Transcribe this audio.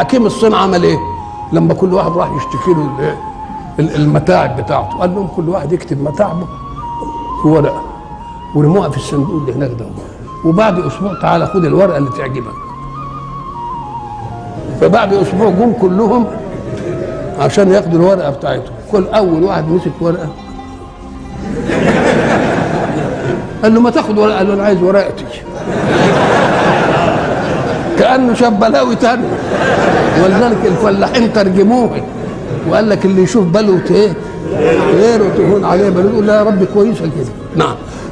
حكيم الصين عمل ايه لما كل واحد راح يشتكي له ال- ال- المتاعب بتاعته قال لهم كل واحد يكتب متاعبه في ورقه ورموها في الصندوق اللي هناك ده وبعد اسبوع تعالى خد الورقه اللي تعجبك فبعد اسبوع جم كلهم عشان ياخدوا الورقه بتاعتهم كل اول واحد مسك ورقه قال له ما تاخد ورقه قال له انا عايز ورقتي كانه شاب بلاوي تاني ولذلك الفلاحين ترجموه وقال لك اللي يشوف بلوة ايه غيره تهون عليه بلوة يقول لا يا رب كويسه كده نعم